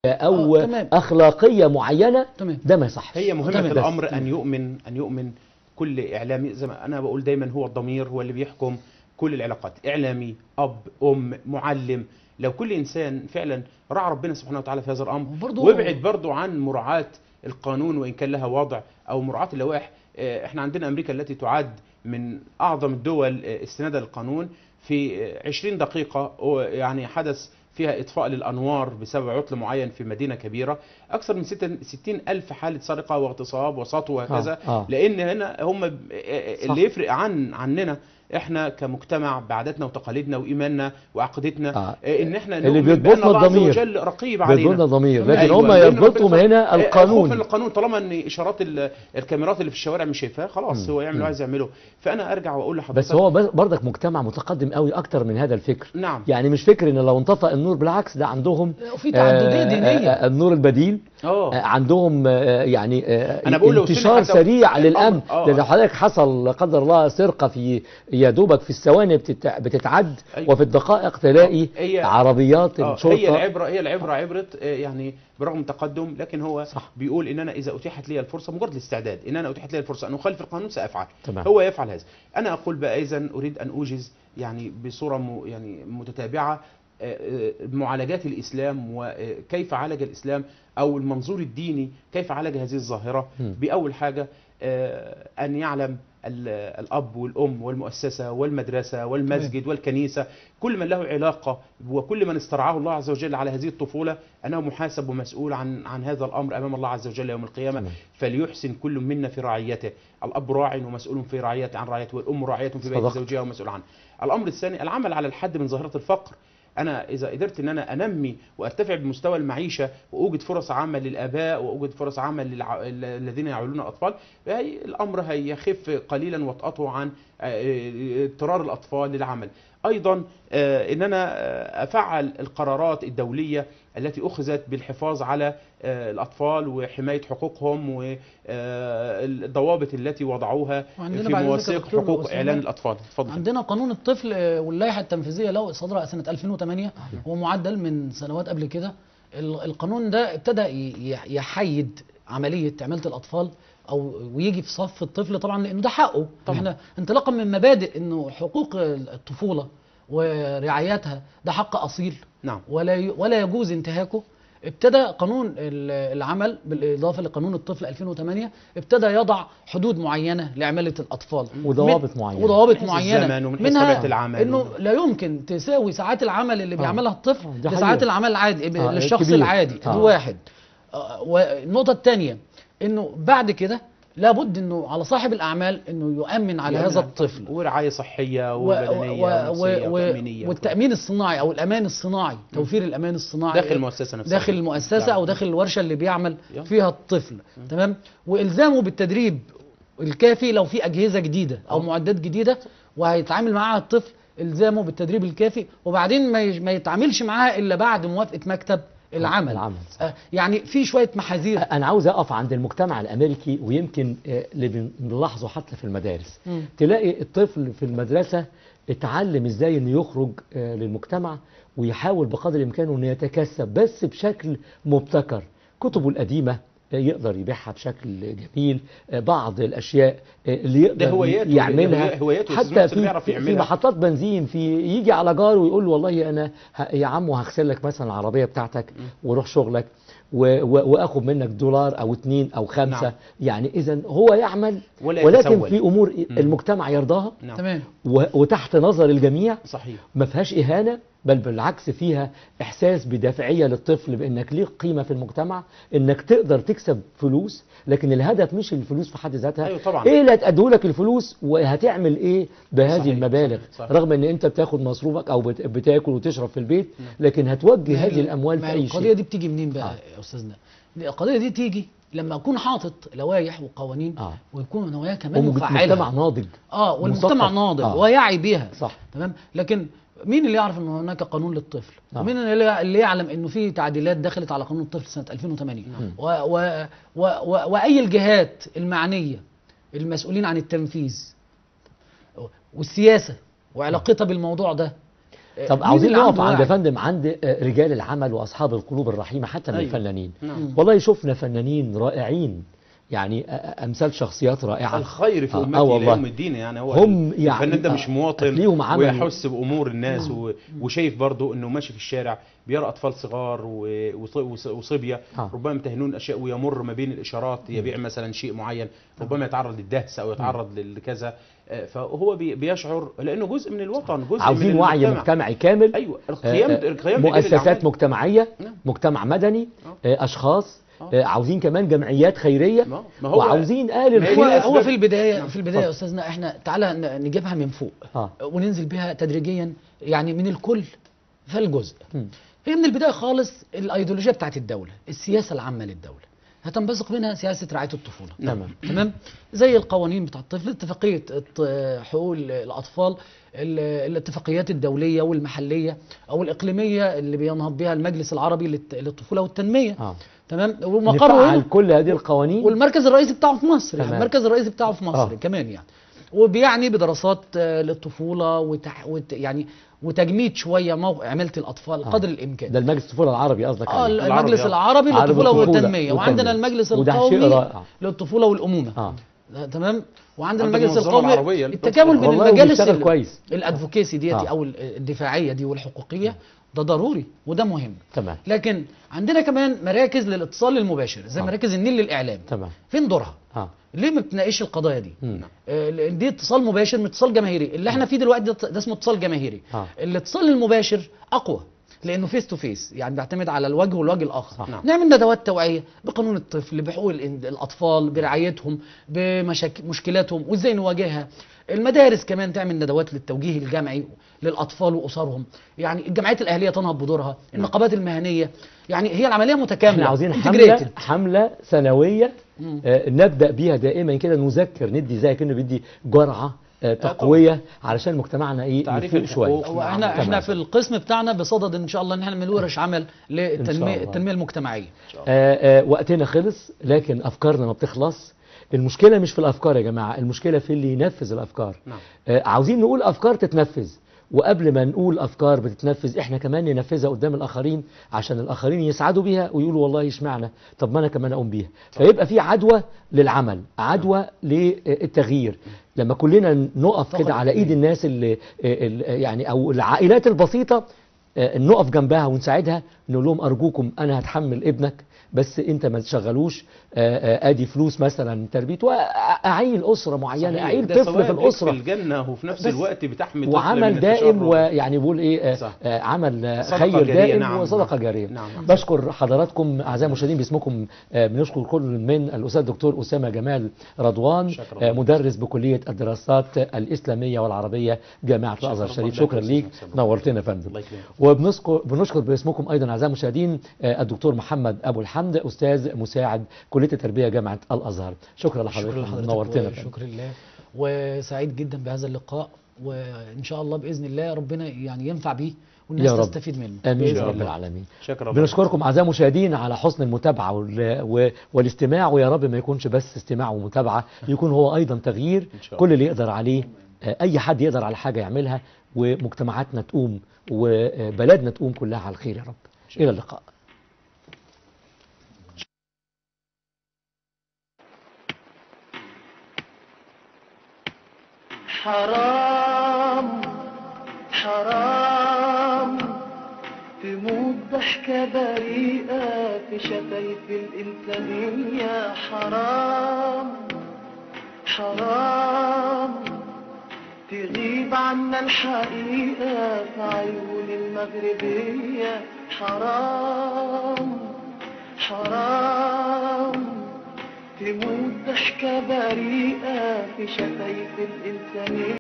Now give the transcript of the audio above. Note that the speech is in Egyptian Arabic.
او آه، تمام. اخلاقيه معينه تمام ده ما يصحش هي مهمة تمام. الأمر بس. أن يؤمن أن يؤمن كل إعلامي زي ما أنا بقول دايما هو الضمير هو اللي بيحكم كل العلاقات إعلامي أب أم معلم لو كل إنسان فعلا راعى ربنا سبحانه وتعالى في هذا الأمر وبرضه- وابعد برضو عن مراعاة القانون وإن كان لها وضع أو مراعاة اللوائح آه، احنا عندنا أمريكا التي تعد من أعظم الدول آه، استنادا للقانون في آه، 20 دقيقة و- يعني حدث فيها إطفاء للأنوار بسبب عطل معين في مدينة كبيرة أكثر من 60 ألف حالة سرقة واغتصاب وسطو وهكذا آه، آه. لأن هنا هم ب- صح. اللي يفرق عن عننا احنا كمجتمع بعاداتنا وتقاليدنا وايماننا وعقيدتنا آه. آه. ان احنا اللي نؤمن بأن بيربطنا الله عز الضمير. وجل رقيب علينا بدون ضمير لكن أيوة، هم لأن يربطهم ربنا- هنا آه، خوفا القانون القانون طالما ان اشارات ال- الكاميرات اللي في الشوارع مش شايفاها خلاص مم. هو يعمل اللي مم. عايز يعمله فانا ارجع واقول لحضرتك بس هو بس- برضك مجتمع متقدم قوي اكتر من هذا الفكر نعم يعني مش فكر ان لو انطفأ النور بالعكس ده عندهم وفي تعدديه آه، دينيه آه، النور البديل آه، اه عندهم آه، يعني آه، أنا بقول لو انتشار سن حتى- سريع الأمر- للامن آه. لان حضرتك حصل لا قدر الله سرقه في يا دوبك في الثواني بتت- بتتعد أيوة. وفي الدقائق تلاقي هي- عربيات آه، هي الشرطه العبره هي العبره عبره آه، يعني برغم التقدم لكن هو صح. بيقول ان انا اذا اتيحت لي الفرصه مجرد الاستعداد ان انا اتيحت لي الفرصه ان اخالف القانون سافعل تمام. هو يفعل هذا انا اقول بقى اذا اريد ان اوجز يعني بصوره م يعني متتابعه آه، آه، معالجات الاسلام وكيف عالج الاسلام او المنظور الديني كيف عالج هذه الظاهره مم. باول حاجه آه، ان يعلم ال- الاب والام والمؤسسه والمدرسه والمسجد والكنيسه كل من له علاقه وكل من استرعاه الله عز وجل على هذه الطفوله انه محاسب ومسؤول عن عن هذا الامر امام الله عز وجل يوم القيامه تمام. فليحسن كل منا في رعيته الاب راع ومسؤول في رعيته عن رعيته والام راعيه في بيت صدقت. زوجها ومسؤول عنه الامر الثاني العمل على الحد من ظاهره الفقر انا اذا قدرت ان انا انمي وارتفع بمستوى المعيشه واوجد فرص عمل للاباء واوجد فرص عمل للع... الذين يعولون الاطفال هي الامر هيخف قليلا وطأته عن آه، اضطرار الاطفال للعمل ايضا آه، ان انا آه، افعل القرارات الدوليه التي اخذت بالحفاظ على آه، الاطفال وحمايه حقوقهم والضوابط التي وضعوها وعندنا في بعد ذلك مواثيق دكتور حقوق أسامة، اعلان الاطفال اتفضل عندنا قانون الطفل آه، واللائحه التنفيذيه له صدرها سنه 2008 هو معدل من سنوات قبل كده ال- القانون ده ابتدى ي- ي- يحيد عمليه عماله الاطفال او ويجي في صف الطفل طبعا لانه ده حقه طبعا. احنا انطلاقا من مبادئ انه حقوق الطفوله ورعايتها ده حق اصيل نعم ولا ي- ولا يجوز انتهاكه ابتدى قانون ال- العمل بالاضافه لقانون الطفل 2008 ابتدى يضع حدود معينه لعماله الاطفال وضوابط من- معينة. وضوابط من حيث معينه الزمن ومن حيث طبيعة العمل انه ومن- لا يمكن تساوي ساعات العمل اللي آه. بيعملها الطفل آه، دي بساعات حقيقة. العمل العادي آه، للشخص الكبير. العادي دي آه. واحد آه، والنقطه الثانيه انه بعد كده لابد انه على صاحب الاعمال انه يؤمن على يؤمن هذا على الطفل ورعايه صحيه و- وبدنيه و- ونفسيه و- وتامينيه والتامين الصناعي او الامان الصناعي توفير الامان الصناعي داخل المؤسسه نفسها داخل المؤسسه او داخل الورشه اللي بيعمل يا. فيها الطفل تمام والزامه بالتدريب الكافي لو في اجهزه جديده او آه. معدات جديده وهيتعامل معاها الطفل الزامه بالتدريب الكافي وبعدين ما يج- ما يتعاملش معاها الا بعد موافقه مكتب العمل العمل صح. آه، يعني في شويه محاذير انا عاوز اقف عند المجتمع الامريكي ويمكن آه، اللي بنلاحظه حتى في المدارس مم. تلاقي الطفل في المدرسه اتعلم ازاي انه يخرج آه، للمجتمع ويحاول بقدر الامكان انه يتكسب بس بشكل مبتكر كتبه القديمه آه، يقدر يبيعها بشكل جميل آه، بعض الاشياء آه، اللي ده يقدر هواياته يعملها هواياته حتى اللي في, بيعرف في, في يعملها. محطات بنزين في يجي على جار ويقول له والله انا ه- يا عم هغسل لك مثلا العربيه بتاعتك وروح شغلك و- و- واخد منك دولار او اتنين او خمسه نعم. يعني اذا هو يعمل ولا ولكن يتسول. في امور مم. المجتمع يرضاها نعم تمام و- وتحت نظر الجميع صحيح ما فيهاش اهانه بل بالعكس فيها احساس بدافعيه للطفل بانك ليك قيمه في المجتمع انك تقدر تكسب فلوس لكن الهدف مش الفلوس في حد ذاتها ايوه طبعا ايه اللي هتأديه لك الفلوس وهتعمل ايه بهذه صحيح، المبالغ صحيح، صحيح. رغم ان انت بتاخد مصروفك او بت- بتاكل وتشرب في البيت لكن هتوجه هذه الاموال في ما اي القضيه شيء دي بتيجي منين بقى آه. يا استاذنا القضيه دي تيجي لما اكون حاطط لوائح وقوانين آه. ويكون نوايا كمان ومج- مفعله مجتمع ناضج اه والمجتمع مثقف. ناضج آه. ويعي بيها صح تمام لكن مين اللي يعرف ان هناك قانون للطفل آه. ومين اللي اللي يعلم انه في تعديلات دخلت على قانون الطفل سنه 2008 و و و و واي الجهات المعنيه المسؤولين عن التنفيذ والسياسه وعلاقتها بالموضوع ده آه، طب مين عاوزين اللي نقف عنده عند وعي؟ فندم عند آه، رجال العمل واصحاب القلوب الرحيمه حتى من أيوة. الفنانين نعم. والله شفنا فنانين رائعين يعني آه، آه، امثال شخصيات رائعه الخير في آه، امتي آه الى والله. يوم الدين يعني هو هم يعني الفنان ده آه، مش مواطن ليهم عمل. ويحس بامور الناس و... وشايف برضه انه ماشي في الشارع بيرى اطفال صغار و... وص- وص- وصبيه آه. ربما يمتهنون اشياء ويمر ما بين الاشارات يبيع مثلا شيء معين ربما يتعرض للدهس او يتعرض لكذا آه، فهو بي... بيشعر لانه جزء من الوطن جزء عاوزين من وعي المجتمع. مجتمعي كامل ايوه القيام آه، القيام برجال مؤسسات الأعمال. مجتمعيه نعم. مجتمع مدني آه. آه، اشخاص آه. آه، عاوزين كمان جمعيات خيريه ما ما هو وعاوزين اهل ما هي الخير هو أسباب- هو في البدايه نعم. في البدايه يا استاذنا احنا تعالى ن- نجيبها من فوق اه وننزل بها تدريجيا يعني من الكل فالجزء مم. هي من البدايه خالص الايديولوجيه بتاعت الدوله السياسه العامه للدوله هتنبثق منها سياسه رعايه الطفوله تمام تمام زي القوانين بتاع الطفل اتفاقيه الط- حقوق ال- الاطفال ال- الاتفاقيات الدوليه والمحليه او الاقليميه اللي بينهض بها المجلس العربي للت- للطفوله والتنميه اه تمام ومقره نفعل هنا كل هذه القوانين والمركز الرئيسي بتاعه في مصر يعني تمام. المركز الرئيسي بتاعه في مصر آه. كمان يعني وبيعني بدراسات آه، للطفوله وتح... وت... يعني وتجميد شويه موقع عماله الاطفال آه. قدر الامكان ده المجلس الطفوله العربي قصدك اه عليه العربي، المجلس آه. العربي عربي للطفوله الطفولة والتنميه وعندنا والتنمية. المجلس وده شيء القومي رائع. للطفوله والامومه اه ده تمام وعندنا عندك المجلس المنظمة القومي العربية التكامل بين والله المجالس وبيشتغل ال- كويس الادفوكيسي ديت آه. او ال- الدفاعيه دي والحقوقيه ده ضروري وده مهم تمام لكن عندنا كمان مراكز للاتصال المباشر زي آه. مراكز النيل للاعلام تمام فين دورها اه ليه ما بتناقش القضايا دي مم. آه، لأن دي اتصال مباشر من اتصال جماهيري اللي احنا فيه دلوقتي ده, ده اسمه اتصال جماهيري آه. الاتصال المباشر اقوى لانه فيس تو فيس يعني بيعتمد على الوجه والوجه الاخر صح. نعم. نعمل ندوات توعيه بقانون الطفل بحقوق الإن- الاطفال برعايتهم بمشكلاتهم وازاي نواجهها المدارس كمان تعمل ندوات للتوجيه الجمعي للاطفال واسرهم يعني الجمعيات الاهليه تنهض بدورها النقابات المهنيه يعني هي العمليه متكامله احنا عاوزين integrated. حمله حمله سنويه مم. آه نبدا بيها دائما كده نذكر ندي زي كانه بيدي جرعه آه تقويه علشان مجتمعنا ايه تعريف يفوق شويه الحقوق. هو نعم. احنا تمام. احنا في القسم بتاعنا بصدد ان شاء الله ان احنا نعمل ورش عمل للتنميه الله. التنميه المجتمعيه آه آه وقتنا خلص لكن افكارنا ما بتخلص المشكله مش في الافكار يا جماعه المشكله في اللي ينفذ الافكار نعم. آه عاوزين نقول افكار تتنفذ وقبل ما نقول افكار بتتنفذ احنا كمان ننفذها قدام الاخرين عشان الاخرين يسعدوا بيها ويقولوا والله اشمعنى طب ما انا كمان اقوم بيها فيبقى في عدوى للعمل عدوى للتغيير لما كلنا نقف فقط كده على ايد التغيير. الناس اللي اللي- يعني او العائلات البسيطه آه، نقف جنبها ونساعدها نقول لهم ارجوكم انا هتحمل ابنك بس انت ما تشغلوش آه، آه، ادي فلوس مثلا تربيته واعين اسره معينه صحيح. اعين ده طفل ثواب في ليك الاسره في الجنه وفي نفس بس الوقت بتحمي طفل من وعمل دائم التشرد. ويعني بيقول ايه آه، صح. آه، عمل آه، صدقة خير جارية، دائم نعم، وصدقه نعم. جاريه نعم، نعم. بشكر حضراتكم اعزائي المشاهدين باسمكم آه، بنشكر كل من الاستاذ الدكتور اسامه جمال رضوان شكرا. آه، مدرس بكليه الدراسات الاسلاميه والعربيه جامعه شكرا الازهر الشريف الله شكرا يكرمك. ليك شكرا. نورتنا يا فندم الله يكرمك وبنشكر بنشكر باسمكم ايضا اعزائي المشاهدين آه، الدكتور محمد ابو الحمد استاذ مساعد كليه التربيه جامعه الازهر شكرا شكرا لحضرتك لحضرتك نورتنا يا فندم. شكرا لله وسعيد جدا بهذا اللقاء وان شاء الله باذن الله ربنا يعني ينفع بيه والناس يا رب. تستفيد منه امين بإذن يا رب الله. العالمين شكرا الله. بنشكركم اعزائي المشاهدين على حسن المتابعه وال- و- والاستماع ويا رب ما يكونش بس استماع ومتابعه يكون هو ايضا تغيير إن شاء الله. كل اللي يقدر عليه آه، اي حد يقدر على حاجه يعملها ومجتمعاتنا تقوم وبلدنا تقوم كلها على الخير يا رب الى اللقاء حرام حرام تموت ضحكة بريئة في شفايف الإنسانية حرام حرام تغيب عنا الحقيقة في عيون المغربية حرام حرام تموت ضحكة بريئة في شفايف الإنسانية